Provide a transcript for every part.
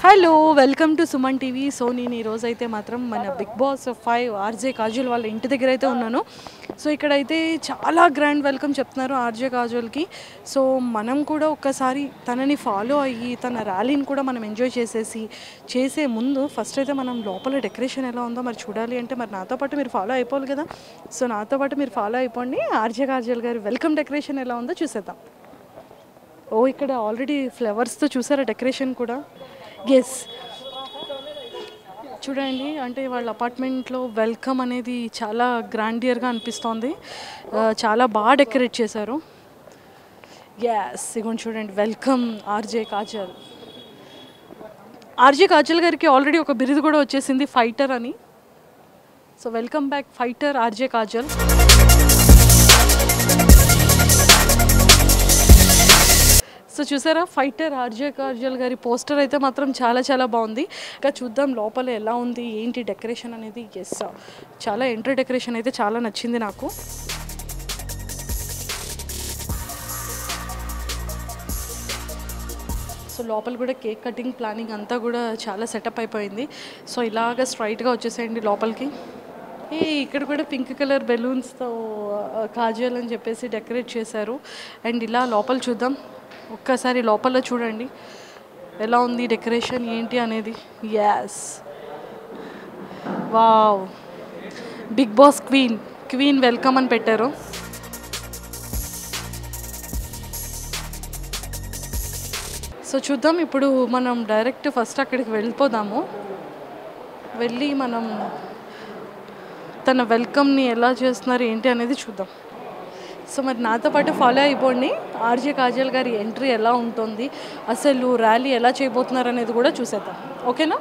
Hello welcome to Suman TV so నేను ఈరోజు అయితే మాత్రం మన Bigg Boss five RJ Kajal వాళ్ళ ఇంటి దగ్గర అయితే ఉన్నాను సో ఇక్కడైతే చాలా గ్రాండ్ వెల్కమ్ చెప్తున్నారు ఆర్జే కాజుల్కి సో మనం కూడా ఒక్కసారి తనని ఫాలో అయ్యి తన ర్యాలీని కూడా మనం ఎంజాయ్ చేసేసి చేసే ముందు ఫస్ట్ అయితే మనం లోపల డెకరేషన్ ఎలా ఉందో మరి చూడాలి అంటే మరి నాతో పాటు మీరు ఫాలో అయిపోవాలి కదా సో నాతో పాటు మీరు ఫాలో అయిపోండి ఆర్జే కాజుల్ గారి వెల్కమ్ డెకరేషన్ ఎలా ఉందో చూసేద్దాం ఓ ఇక్కడ ఆల్రెడీ ఫ్లవర్స్తో చూసారా డెకరేషన్ కూడా ఎస్ చూడండి అంటే వాళ్ళ అపార్ట్మెంట్లో వెల్కమ్ అనేది చాలా గ్రాండియర్గా అనిపిస్తోంది ఆ, చాలా బాగా డెకరేట్ చేశారు ఎస్ ఇగోండి చూడండి welcome RJ Kajal RJ Kajal గారికి ఆల్రెడీ ఒక బిరుదు కూడా వచ్చేసింది ఫైటర్ అని so welcome back fighter RJ Kajal so చూసారా ఫైటర్ ఆర్జే కార్జల్ గారి పోస్టర్ అయితే మాత్రం చాలా చాలా బాగుంది ఇంకా చూద్దాం లోపల ఎలా ఉంది ఏంటి డెకరేషన్ అనేది ఎస్ చాలా ఎంట్రీ డెకరేషన్ అయితే చాలా నచ్చింది నాకు సో లోపల కూడా కేక్ కటింగ్ ప్లానింగ్ అంతా కూడా చాలా సెటప్ అయిపోయింది సో ఇలాగ స్ట్రైట్గా వచ్చేసేయండి లోపలికి ఏ ఇక్కడ కూడా పింక్ కలర్ బెలూన్స్తో కాజల్ అని చెప్పేసి డెకరేట్ చేశారు అండ్ ఇలా లోపల చూద్దాం ఒక్కసారి లోపల చూడండి ఎలా ఉంది డెకరేషన్ ఏంటి అనేది yes wow Bigg Boss queen queen welcome అని పెట్టారు సో చూద్దాం ఇప్పుడు మనం డైరెక్ట్ ఫస్ట్ అక్కడికి వెళ్ళిపోదాము వెళ్ళి మనం తన వెల్కమ్ని ఎలా చేస్తున్నారు ఏంటి అనేది చూద్దాం సో మరి నాతో పాటు ఫాలో అయిపోండి ఆర్జే కాజల్ గారి ఎంట్రీ ఎలా ఉంటుంది అసలు ర్యాలీ ఎలా చేయబోతున్నారు అనేది కూడా చూసేద్దాం ఓకేనా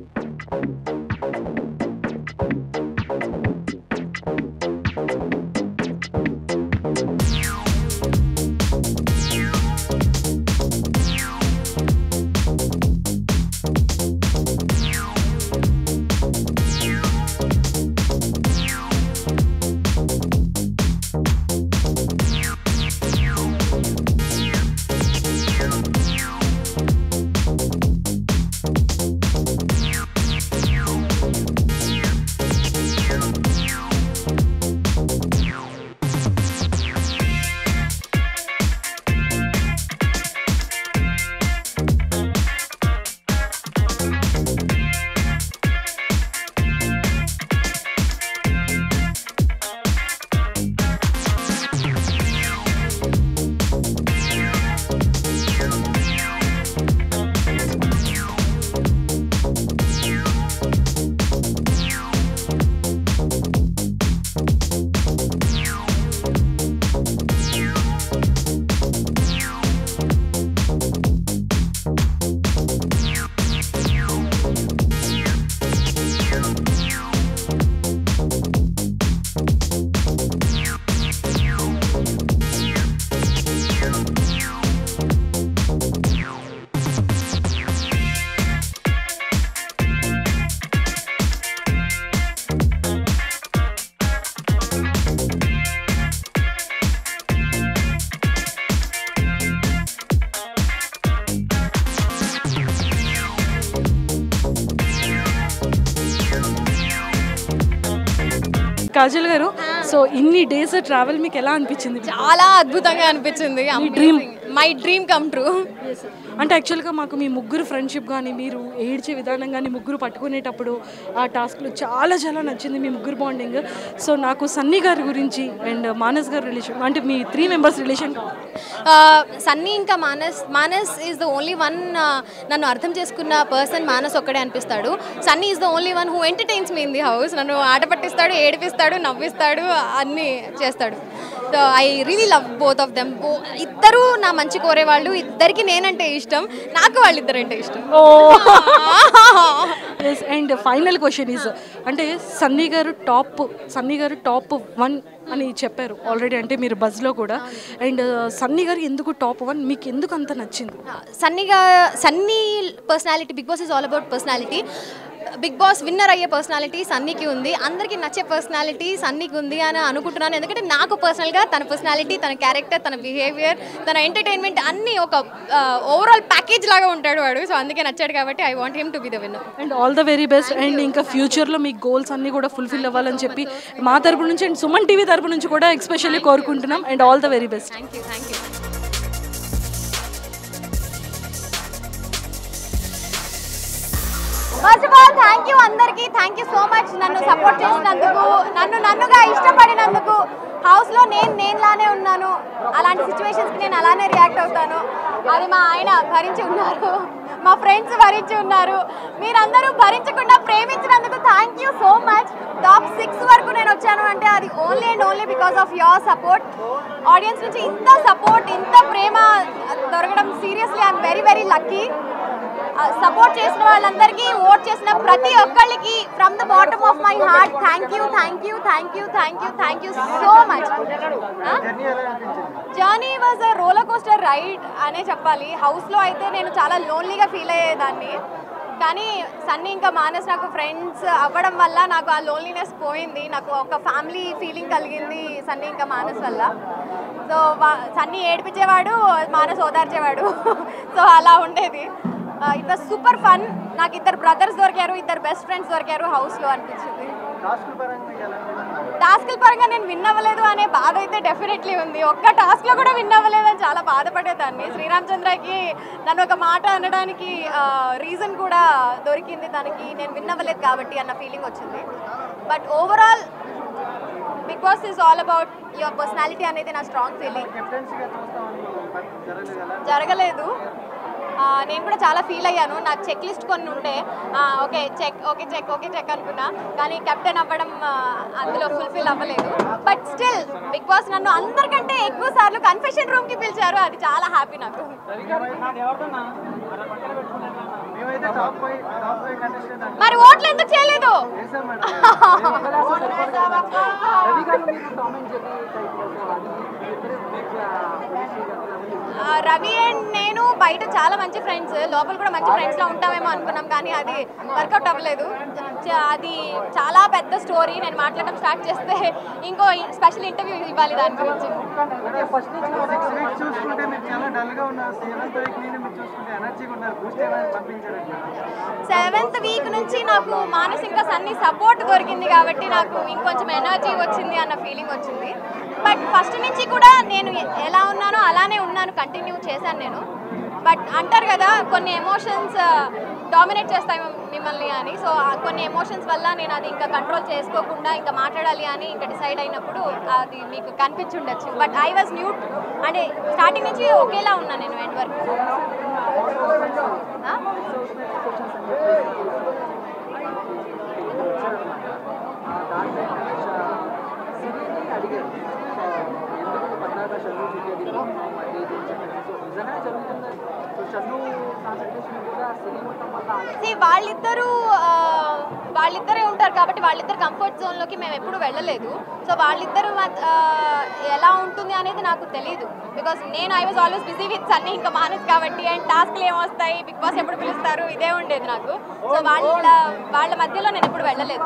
కాజల్ గారు సో ఇన్ని డేస్ ట్రావెల్ మీకు ఎలా అనిపించింది చాలా అద్భుతంగా అనిపించింది మై డ్రీమ్ కమ్ ట్రూ అంటే యాక్చువల్గా మాకు మీ ముగ్గురు ఫ్రెండ్షిప్ కానీ మీరు ఏడ్చే విధానం కానీ ముగ్గురు పట్టుకునేటప్పుడు ఆ టాస్క్లో చాలా చాలా నచ్చింది మీ ముగ్గురు బాండింగ్ సో నాకు సన్నీ గారి గురించి అండ్ మానస్ గారి రిలేషన్ అంటే మీ త్రీ మెంబర్స్ రిలేషన్ సన్నీ ఇంకా Manas Manas is the only one నన్ను అర్థం చేసుకున్న పర్సన్ మానస్ ఒక్కడే అనిపిస్తాడు Sunny is the only one who entertains me in the house నన్ను ఆట పట్టిస్తాడు ఏడిపిస్తాడు నవ్విస్తాడు అన్నీ చేస్తాడు so I really love both of them ఇద్దరు నా మంచి కోరేవాళ్ళు ఇద్దరికి నేనంటే ఇష్టం నాకు వాళ్ళిద్దరంటే ఇష్టం oh yes and final question is అంటే సన్నీ గారు టాప్ సన్నీ గారు టాప్ వన్ అని చెప్పారు ఆల్రెడీ అంటే మీరు బజ్లో కూడా అండ్ సన్నీ గారు ఎందుకు టాప్ వన్ మీకు ఎందుకు అంత నచ్చింది సన్నీగా Sunny personality Bigg Boss is all about personality Bigg Boss winner అయ్యే పర్సనాలిటీ సన్నీకి ఉంది అందరికీ నచ్చే పర్సనాలిటీ సన్నీకి ఉంది అని అనుకుంటున్నాను ఎందుకంటే నాకు పర్సనల్గా తన పర్సనాలిటీ తన క్యారెక్టర్ తన బిహేవియర్ తన ఎంటర్టైన్మెంట్ అన్నీ ఒక ఓవరాల్ ప్యాకేజ్ లాగా ఉంటాడు వాడు సో అందుకే నచ్చాడు కాబట్టి I want him to be the winner and all the very best and ఇంకా ఫ్యూచర్లో మీ గోల్స్ అన్నీ కూడా ఫుల్ఫిల్ అవ్వాలని చెప్పి మా తరపు నుంచి అండ్ సుమన్ టీవీ తరపు నుంచి కూడా ఎక్స్పెషల్లీ కోరుకుంటున్నాం and all the very best thank you thank you first of all thank you అందరికీ థ్యాంక్ యూ సో మచ్ నన్ను సపోర్ట్ చేసినందుకు నన్ను నన్నుగా ఇష్టపడినందుకు హౌస్లో నేను నేనులానే ఉన్నాను అలాంటి సిచ్యువేషన్స్కి నేను అలానే రియాక్ట్ అవుతాను అది మా ఆయన భరించి ఉన్నారు మా ఫ్రెండ్స్ భరించి ఉన్నారు మీరందరూ భరించకుండా ప్రేమించినందుకు thank you so much top six వరకు నేను వచ్చాను అంటే అది only and only because of your support audience నుంచి ఇంత సపోర్ట్ ఇంత ప్రేమ దొరకడం seriously I'm very very lucky support చేసిన వాళ్ళందరికీ ఓట్ చేసిన ప్రతి ఒక్కళ్ళకి from the bottom of my heart thank you thank you thank you thank you thank you so much journey was a roller coaster ride అనే చెప్పాలి హౌస్లో అయితే నేను చాలా లోన్లీగా ఫీల్ అయ్యేదాన్ని కానీ సన్నీ ఇంకా మానస్ నాకు ఫ్రెండ్స్ అవ్వడం వల్ల నాకు ఆ లోన్లీనెస్ పోయింది నాకు ఒక ఫ్యామిలీ ఫీలింగ్ కలిగింది సన్నీ ఇంకా మానస్ వల్ల సో సన్నీ ఏడిపించేవాడు మానస్ ఓదార్చేవాడు సో అలా ఉండేది ఇట్ వాజ్ సూపర్ ఫన్ నాకు ఇద్దరు బ్రదర్స్ దొరికారు ఇద్దరు బెస్ట్ ఫ్రెండ్స్ దొరికారు హౌస్లో అనిపించింది టాస్క్ల పరంగా నేను విన్ అవ్వలేదు అనే బాధ అయితే డెఫినెట్లీ ఉంది ఒక్క టాస్క్లో కూడా విన్ అవ్వలేదు అని చాలా బాధపడేదాన్ని శ్రీరామచంద్రకి నన్ను ఒక మాట అనడానికి రీజన్ కూడా దొరికింది తనకి నేను విన్ అవ్వలేదు కాబట్టి అన్న ఫీలింగ్ వచ్చింది but overall Bigg Boss is all about your personality అనేది నా స్ట్రాంగ్ ఫీలింగ్ జరగలేదు ఆ, నేను కూడా చాలా ఫీల్ అయ్యాను నాకు చెక్ లిస్ట్ కొన్ని ఉండే ఆ, okay check okay check okay check అనుకున్నా కానీ కెప్టెన్ అవ్వడం ఆ, అందులో ఫుల్ఫిల్ అవ్వలేదు బట్ స్టిల్ బిగ్ బాస్ నన్ను అందరికంటే ఎక్కువ సార్లు కన్ఫెషన్ రూమ్కి పిలిచారు అది చాలా హ్యాపీ నాకు మేమైతే top five top five contestant అంటే మరి ఓట్లు ఎందుకు చేయలేదు చేసాం మేడం ఆ, రవి అండ్ నేను బయట చాలా మంచి ఫ్రెండ్స్ లోపల కూడా మంచి ఫ్రెండ్స్లో ఉంటామేమో అనుకున్నాం కానీ అది వర్కౌట్ అవ్వలేదు చ- అది చాలా పెద్ద స్టోరీ నేను మాట్లాడడం స్టార్ట్ చేస్తే ఇంకో స్పెషల్ ఇంటర్వ్యూ ఇవ్వాలి దాని గురించి సిక్స్ వీక్స్ చూసుకుంటే మీరు చాలా డల్ గా ఉన్నారు సెవెంత్ వీక్ నుండి మీరు చూసుకుంటే ఎనర్జీగా ఉన్నారు బూస్ట్ ఏమైనా పంపించారండి సెవెంత్ వీక్ నుంచి నాకు మానసిక సన్ని సపోర్ట్ దొరికింది కాబట్టి నాకు ఇంకొంచెం ఎనర్జీ వచ్చింది అన్న ఫీలింగ్ వచ్చింది బట్ ఫస్ట్ నుంచి కూడా నేను ఎలా ఉన్నానో అలానే ఉన్నాను కంటిన్యూ చేశాను నేను బట్ అంటారు కదా కొన్ని ఎమోషన్స్ డామినేట్ చేస్తాయి మిమ్- మిమ్మల్ని అని సో ఆ కొన్ని ఎమోషన్స్ వల్ల నేను అది ఇంకా కంట్రోల్ చేసుకోకుండా ఇంకా మాట్లాడాలి అని ఇంకా డిసైడ్ అయినప్పుడు అది మీకు కనిపించుండొచ్చు బట్ ఐ వాజ్ న్యూట్ అంటే స్టార్టింగ్ నుంచి ఒకేలా ఉన్నాను నేను ఎండ్ వరకు ఆ? See, వాళ్ళిద్దరూ ఆ, వాళ్ళిద్దరే ఉంటారు కాబట్టి వాళ్ళిద్దరు కంఫర్ట్ జోన్లోకి మేము ఎప్పుడు వెళ్ళలేదు సో వాళ్ళిద్దరు మధ్య- ఆ, ఎలా ఉంటుంది అనేది నాకు తెలియదు బికాస్ నేను I was always busy with అన్ని ఇంకా మానేసి కాబట్టి అండ్ టాస్క్లు ఏమొస్తాయి బిగ్ బాస్ ఎప్పుడు పిలుస్తారు ఇదే ఉండేది నాకు సో వాళ్ళ వాళ్ళ మధ్యలో నేను ఎప్పుడు వెళ్ళలేదు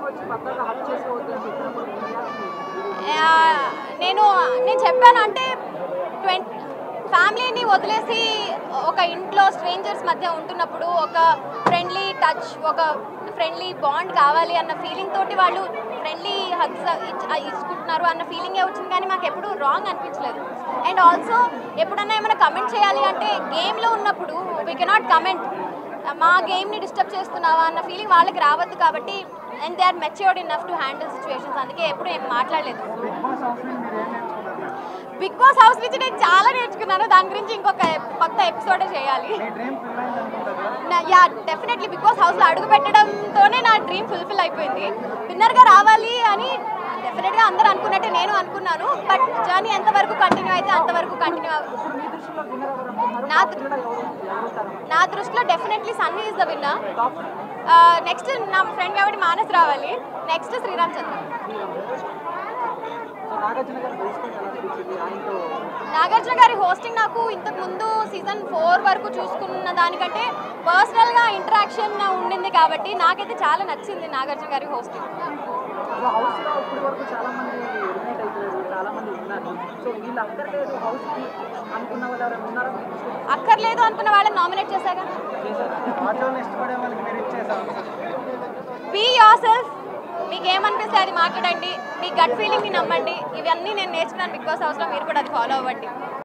ఆ, నేను నేను చెప్పాను అంటే ట్వంటీ ఫ్యామిలీని వదిలేసి ఒక ఇంట్లో స్ట్రేంజర్స్ మధ్య ఉంటున్నప్పుడు ఒక ఫ్రెండ్లీ టచ్ ఒక ఫ్రెండ్లీ బాండ్ కావాలి అన్న ఫీలింగ్ తోటి వాళ్ళు ఫ్రెండ్లీ హగ్స్ ఇచ్చుకుంటున్నారు అన్న ఫీలింగే వచ్చింది కానీ మాకు ఎప్పుడు రాంగ్ అనిపించలేదు అండ్ ఆల్సో ఎప్పుడన్నా ఏమైనా కమెంట్ చేయాలి అంటే గేమ్లో ఉన్నప్పుడు వీ కెనాట్ కమెంట్ మా గేమ్ని డిస్టర్బ్ చేస్తున్నావా అన్న ఫీలింగ్ వాళ్ళకి రావద్దు కాబట్టి and they are matured enough to handle situations అందుకే ఎప్పుడు ఏం మాట్లాడలేదు బిగ్ బాస్ హౌస్ నుండి మీరు ఏం నేర్చుకున్నారు బిగ్ బాస్ హౌస్ నుంచి నేను చాలా నేర్చుకున్నాను దాని గురించి ఇంకొక ఎప్- కొత్త ఎపిసోడే చేయాలి మీ డ్రీమ్ ఫుల్ అయింది అనుకుంటారా నా- యా డెఫినెట్లీ బిగ్ బాస్ హౌస్లో అడుగు పెట్టడంతోనే నా డ్రీమ్ ఫుల్ఫిల్ అయిపోయింది విన్నర్గా రావాలి అని డెఫినెట్గా అందరూ అనుకున్నట్టే నేను అనుకున్నాను బట్ జర్నీ ఎంతవరకు కంటిన్యూ అయితే అంతవరకు కంటిన్యూ నా దృ- నా దృష్టిలో definitely Sunny is the winner next నా ఫ్రెండ్ కాబట్టి మానస్ రావాలి నెక్స్ట్ శ్రీరామ్ చంద్ర నాగార్జున గారి హోస్టింగ్ నాకు ఇంతకు ముందు సీజన్ ఫోర్ వరకు చూసుకున్న దానికంటే పర్సనల్గా ఇంటరాక్షన్ ఉండింది కాబట్టి నాకైతే చాలా నచ్చింది నాగార్జున గారి హోస్టింగ్ సో హౌస్లో ఇప్పటి వరకు చాలా మంది ఎలిమినేట్ అవుతున్నారు చాలా మంది ఉన్నారు సో వీళ్ళు అక్కర్లేదు హౌస్కి అనుకున్న వాళ్ళు ఎవరైనా ఉన్నారా మీకు? అక్కర్లేదు అనుకున్న వాళ్ళని నామినేట్ చేశాగా ఆటోని ఇష్టపడే వాళ్ళకి మీరు ఇచ్చేసాం బీ యోర్ సెల్ఫ్ మీకు ఏమనిపిస్తే అది మాట్లాడండి మీ గట్ ఫీలింగ్ని నమ్మండి ఇవన్నీ నేను నేర్చుకున్నాను బిగ్ బాస్ హౌస్లో మీరు కూడా అది ఫాలో అవ్వండి